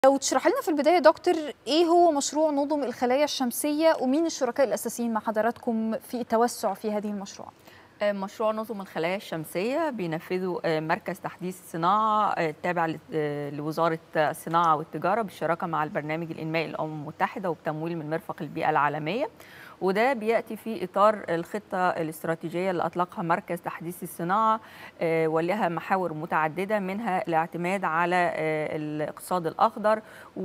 لو تشرح لنا في البداية يا دكتور إيه هو مشروع نظم الخلايا الشمسية ومين الشركاء الأساسيين مع حضراتكم في التوسع في هذه المشروع؟ مشروع نظم الخلايا الشمسية بينفذه مركز تحديث الصناعة التابع لوزارة الصناعة والتجارة بالشراكة مع البرنامج الإنمائي للأمم المتحدة وبتمويل من مرفق البيئة العالمية وده بياتي في اطار الخطه الاستراتيجيه اللي اطلقها مركز تحديث الصناعه ولها محاور متعدده منها الاعتماد على الاقتصاد الاخضر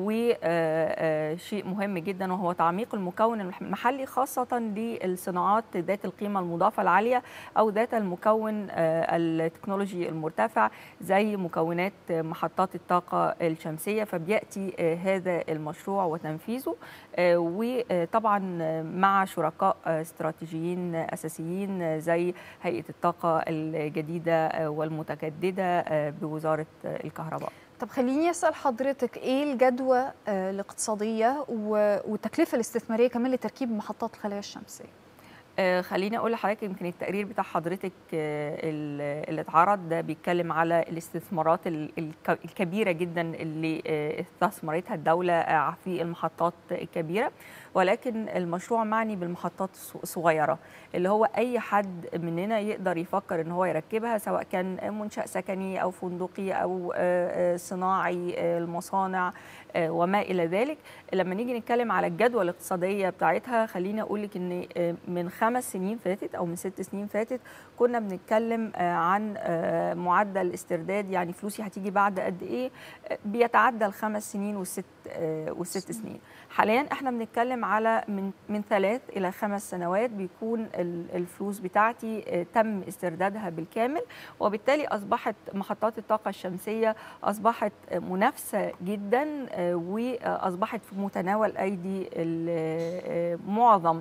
وشيء مهم جدا وهو تعميق المكون المحلي خاصه للصناعات ذات القيمه المضافه العاليه او ذات المكون التكنولوجي المرتفع زي مكونات محطات الطاقه الشمسيه فبياتي هذا المشروع وتنفيذه وطبعا مع شركاء استراتيجيين اساسيين زي هيئه الطاقه الجديده والمتجدده بوزاره الكهرباء. طب خليني اسال حضرتك ايه الجدوى الاقتصاديه والتكلفه الاستثماريه كمان لتركيب محطات الخلايا الشمسيه؟ خليني اقول لحضرتك يمكن التقرير بتاع حضرتك اللي اتعرض ده بيتكلم على الاستثمارات الكبيره جدا اللي استثمرتها الدوله في المحطات الكبيره ولكن المشروع معني بالمحطات الصغيره اللي هو اي حد مننا يقدر يفكر ان هو يركبها سواء كان منشا سكني او فندقي او صناعي المصانع وما الى ذلك لما نيجي نتكلم على الجدوى الاقتصاديه بتاعتها خليني اقول لك ان من خمس سنين فاتت او من ست سنين فاتت كنا بنتكلم عن معدل استرداد يعني فلوسي هتيجي بعد قد ايه بيتعدى الخمس سنين والست والست سنين حاليا احنا بنتكلم على من من ثلاث الى خمس سنوات بيكون الفلوس بتاعتي تم استردادها بالكامل وبالتالي اصبحت محطات الطاقه الشمسيه اصبحت منافسه جدا واصبحت في متناول ايدي معظم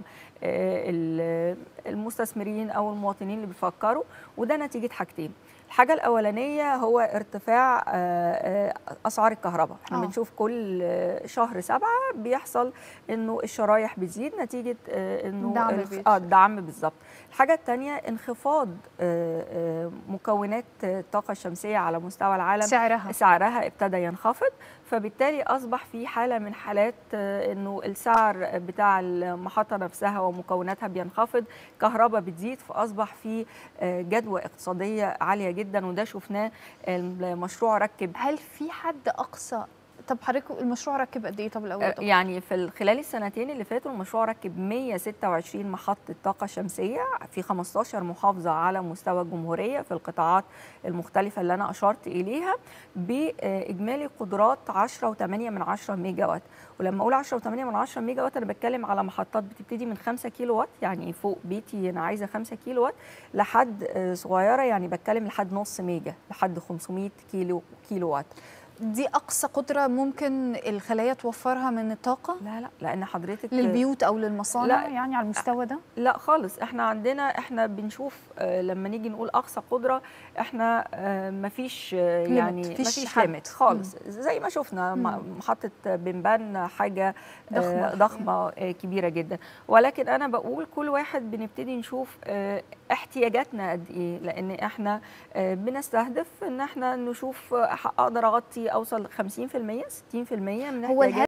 المستثمرين او المواطنين اللي بيفكروا وده نتيجه حاجتين الحاجة الأولانية هو ارتفاع أسعار الكهرباء احنا بنشوف كل شهر سبعة بيحصل إنه الشرايح بتزيد نتيجة إنه دعم اه الدعم بالظبط الحاجة الثانية انخفاض مكونات الطاقة الشمسية على مستوى العالم سعرها سعرها ابتدى ينخفض فبالتالي اصبح في حاله من حالات انه السعر بتاع المحطه نفسها ومكوناتها بينخفض كهرباء بتزيد فاصبح في جدوى اقتصاديه عاليه جدا وده شفناه المشروع ركب هل في حد اقصى طب حضرتك المشروع ركب قد ايه طب الاول طبعا. يعني في خلال السنتين اللي فاتوا المشروع ركب 126 محطه طاقه شمسيه في 15 محافظه على مستوى الجمهوريه في القطاعات المختلفه اللي انا اشرت اليها باجمالي قدرات 10.8 من 10 ميجا وات ولما اقول 10.8 من 10 ميجا وات انا بتكلم على محطات بتبتدي من 5 كيلو وات يعني فوق بيتي انا عايزه 5 كيلو وات لحد صغيره يعني بتكلم لحد نص ميجا لحد 500 كيلو كيلو وات دي اقصى قدره ممكن الخلايا توفرها من الطاقه لا لا لان حضرتك للبيوت او للمصانع لا يعني على المستوى ده لا خالص احنا عندنا احنا بنشوف لما نيجي نقول اقصى قدره احنا مفيش يعني مفيش ليميت خالص مم. زي ما شفنا مم. محطه بنبان حاجه ضخمه, ضخمة كبيره جدا ولكن انا بقول كل واحد بنبتدي نشوف احتياجاتنا قد ايه لان احنا بنستهدف ان احنا نشوف اقدر اغطي اوصل 50% 60% من هو